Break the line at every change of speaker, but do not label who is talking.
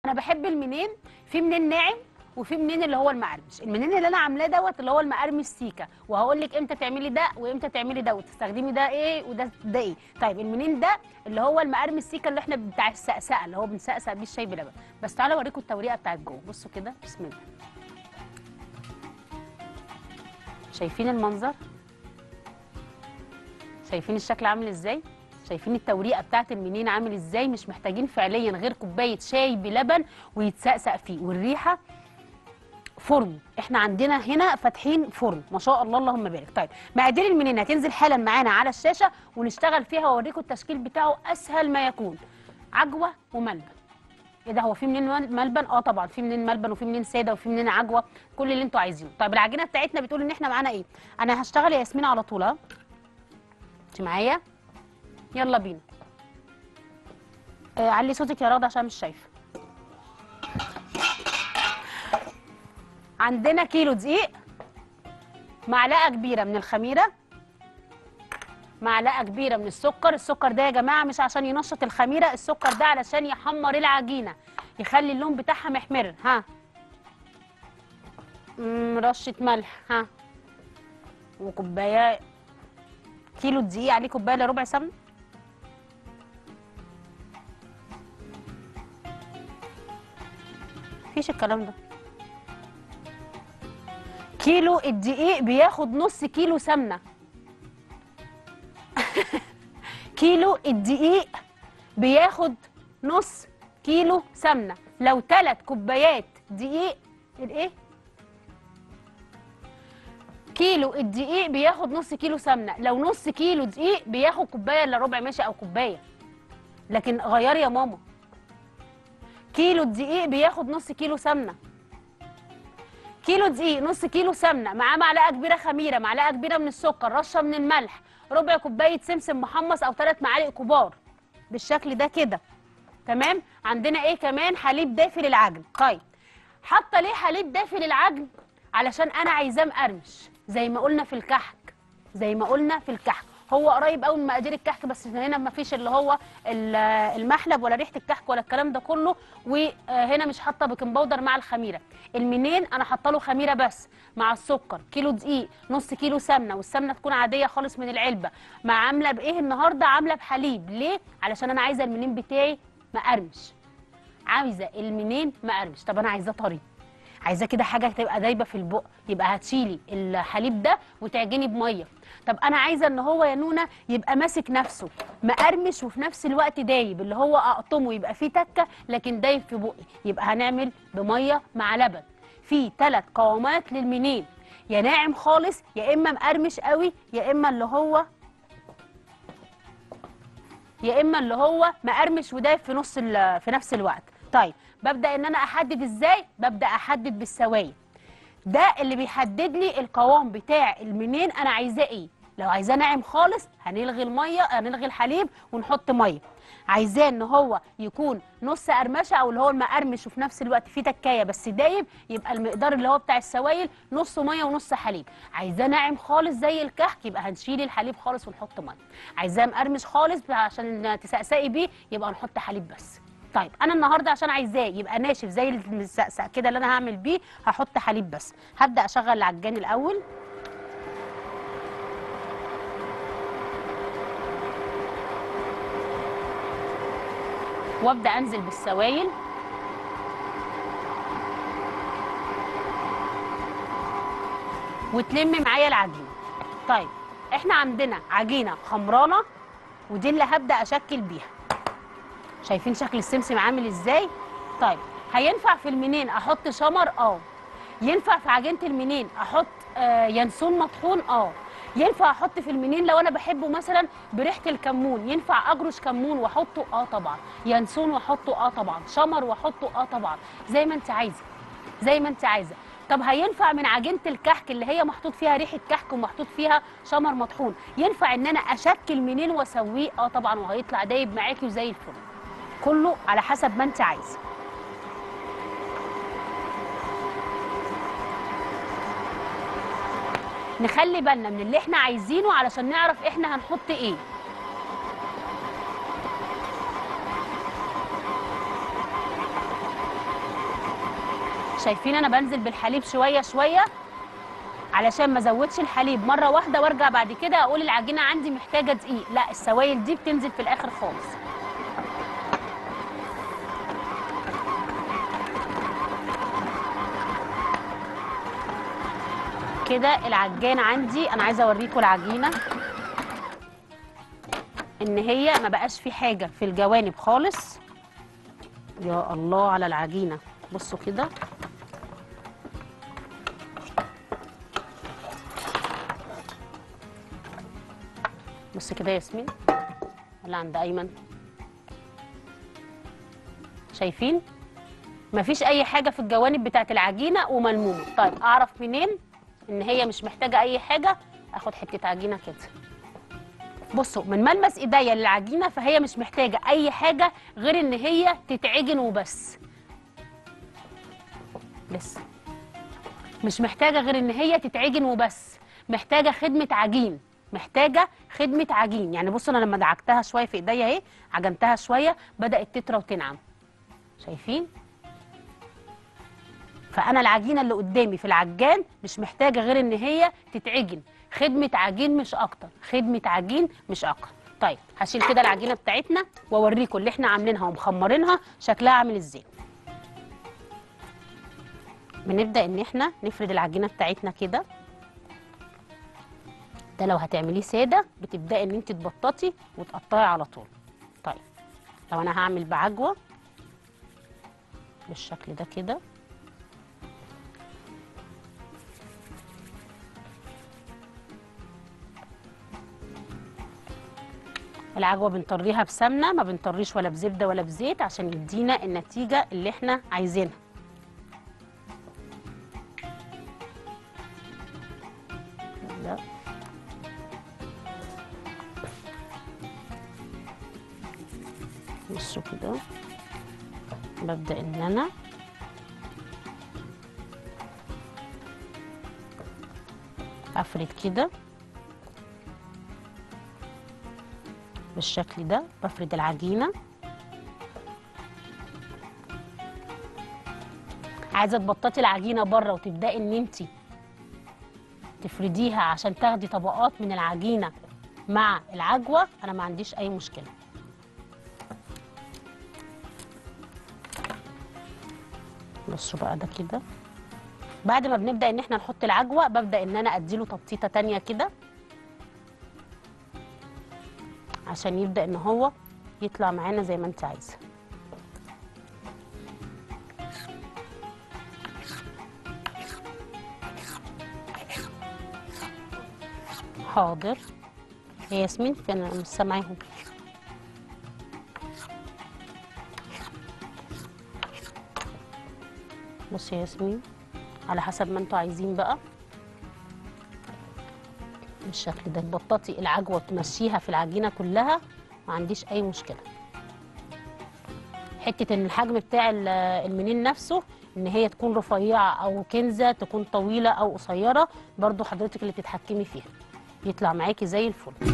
انا بحب المنين في منين ناعم وفي منين اللي هو المقرمش المنين اللي انا عاملاه دوت اللي هو المقرمش سيكا وهقول لك امتى تعملي ده وامتى تعملي ده وتستخدمي ده ايه وده ده ايه طيب المنين ده اللي هو المقرمش سيكا اللي احنا بتاع السقسقه اللي هو بنسقسق بيه الشاي بلبن بس تعالوا اوريكم التوريقه بتاعت جوه بصوا كده بسم الله شايفين المنظر شايفين الشكل عامل ازاي شايفين التوريقه بتاعت المنين عامل ازاي مش محتاجين فعليا غير كوبايه شاي بلبن ويتسقسق فيه والريحه فرن احنا عندنا هنا فاتحين فرن ما شاء الله اللهم بارك طيب مقادير المنين هتنزل حالا معانا على الشاشه ونشتغل فيها واوريكم التشكيل بتاعه اسهل ما يكون عجوه وملبن ايه ده هو في منين مل- ملبن اه طبعا في منين ملبن وفي منين ساده وفي منين عجوه كل اللي انتوا عايزينه طيب العجينه بتاعتنا بتقول ان احنا معانا ايه انا هشتغل يا ياسمين على طول ها انت معايا يلا بينا آه علي صوتك يا رضا عشان مش شايفه عندنا كيلو دقيق معلقه كبيره من الخميره معلقه كبيره من السكر السكر ده يا جماعه مش عشان ينشط الخميره السكر ده علشان يحمر العجينه يخلي اللون بتاعها محمر ها مم، رشه ملح ها وكوبايه كيلو دقيق عليه كوبايه الا ربع سمنه مفيش الكلام ده كيلو الدقيق بياخد نص كيلو سمنه كيلو الدقيق بياخد نص كيلو سمنه لو ثلاث كوبايات دقيق الايه كيلو الدقيق بياخد نص كيلو سمنه لو نص كيلو دقيق بياخد كوبايه الا ربع ماشي او كوبايه لكن غيري يا ماما كيلو الدقيق بياخد نص كيلو سمنه كيلو دقيق نص كيلو سمنه معاه معلقه كبيره خميره معلقه كبيره من السكر رشه من الملح ربع كوبايه سمسم محمص او ثلاث معالق كبار بالشكل ده كده تمام عندنا ايه كمان حليب دافي للعجن طيب حاطه ليه حليب دافي للعجن علشان انا عايزاه مقرمش زي ما قلنا في الكحك زي ما قلنا في الكحك هو قريب قوي من مقادير الكحك بس هنا ما فيش اللي هو ال- المحلب ولا ريحه الكحك ولا الكلام ده كله وهنا مش حاطه بيكنج باودر مع الخميره المنين انا حاطه له خميره بس مع السكر كيلو دقيق نص كيلو سمنه والسمنه تكون عاديه خالص من العلبه مع عامله بايه النهارده عامله بحليب ليه علشان انا عايزه المنين بتاعي مقرمش عايزه المنين مقرمش طب انا عايزاه طري عايزاه كده حاجه تبقى دايبه في البق يبقى هتشيلي الحليب ده وتعجني بميه طب انا عايزه ان هو يا نونا يبقى ماسك نفسه مقرمش وفي نفس الوقت دايب اللي هو اقطمه يبقى فيه تكه لكن دايب في بقي يبقى هنعمل بميه مع لبن في ثلاث قوامات للمنين يا ناعم خالص يا اما مقرمش قوي يا اما اللي هو يا اما اللي هو مقرمش ودايب في نص ال- في نفس الوقت طيب ببدا ان انا احدد ازاي ببدا احدد بالسوائل ده اللي بيحدد لي القوام بتاع المنين انا عايزاه ايه لو عايزاه ناعم خالص هنلغي الميه هنلغي الحليب ونحط ميه عايزاه ان هو يكون نص قرمشه او اللي هو المقرمش وفي نفس الوقت فيه تكايه بس دايب يبقى المقدار اللي هو بتاع السوائل نص ميه ونص حليب عايزاه ناعم خالص زي الكحك يبقى هنشيل الحليب خالص ونحط ميه عايزاه مقرمش خالص عشان تسقسقي بيه يبقى نحط حليب بس طيب انا النهارده عشان عايزاه يبقى ناشف زي المسقسق كده اللي انا هعمل بيه هحط حليب بس هبدا اشغل العجان الاول وابدا انزل بالسوائل وتلم معايا العجينه طيب احنا عندنا عجينه خمرانه ودي اللي هبدا اشكل بيها شايفين شكل السمسم عامل ازاي طيب هينفع في المنين احط شمر اه ينفع في عجينه المنين احط آه ينسون مطحون اه ينفع احط في المنين لو انا بحبه مثلا بريحه الكمون ينفع اجرش كمون واحطه اه طبعا ينسون واحطه اه طبعا شمر واحطه اه طبعا زي ما انت عايزه زي ما انت عايزه طب هينفع من عجينه الكحك اللي هي محطوط فيها ريحه كحك ومحطوط فيها شمر مطحون ينفع ان انا اشكل منين واسويه اه طبعا وهيطلع دايب معاكي وزي الفل كله على حسب ما انت عايزه نخلي بالنا من اللي احنا عايزينه علشان نعرف احنا هنحط ايه شايفين انا بنزل بالحليب شويه شويه علشان ما ازودش الحليب مره واحده وارجع بعد كده اقول العجينه عندي محتاجه دقيق لا السوائل دي بتنزل في الاخر خالص كده العجان عندي انا عايزه اوريكم العجينه ان هي ما بقاش في حاجه في الجوانب خالص يا الله على العجينه بصوا كده بص كده يا ياسمين ولا عند ايمن شايفين مفيش اي حاجه في الجوانب بتاعت العجينه وملمومه طيب اعرف منين ان هي مش محتاجه اي حاجه اخد حته عجينه كده بصوا من ملمس ايديا للعجينه فهي مش محتاجه اي حاجه غير ان هي تتعجن وبس لسه مش محتاجه غير ان هي تتعجن وبس محتاجه خدمه عجين محتاجه خدمه عجين يعني بصوا انا لما دعكتها شويه في ايديا اهي عجنتها شويه بدات تطرى وتنعم شايفين فانا العجينه اللي قدامي في العجان مش محتاجه غير ان هي تتعجن خدمه عجين مش اكتر خدمه عجين مش اكتر طيب هشيل كده العجينه بتاعتنا واوريكم اللي احنا عاملينها ومخمرينها شكلها عامل ازاي بنبدا ان احنا نفرد العجينه بتاعتنا كده ده لو هتعمليه ساده بتبداي ان انت تبططي وتقطعي على طول طيب لو انا هعمل بعجوه بالشكل ده كده العجوه بنطريها بسمنه ما بنطريش ولا بزبده ولا بزيت عشان يدينا النتيجه اللي احنا عايزينها لا. بصوا كده ببدا ان انا افرد كده بالشكل ده بفرد العجينه عايزه تبططي العجينه بره وتبداي ان انت تفرديها عشان تاخدي طبقات من العجينه مع العجوه انا ما عنديش اي مشكله بصوا بقى ده كده بعد ما بنبدا ان احنا نحط العجوه ببدا ان انا اديله تبطيطه تانية كده عشان يبدا ان هو يطلع معانا زي ما انت عايزه حاضر يا ياسمين فين انا مش سامعاهم بصي يا ياسمين على حسب ما انتوا عايزين بقى بالشكل ده تبططي العجوه تمشيها في العجينه كلها ما عنديش اي مشكله حته ان الحجم بتاع ال- المنين نفسه ان هي تكون رفيعه او كنزه تكون طويله او قصيره برضو حضرتك اللي بتتحكمي فيها يطلع معاكي زي الفل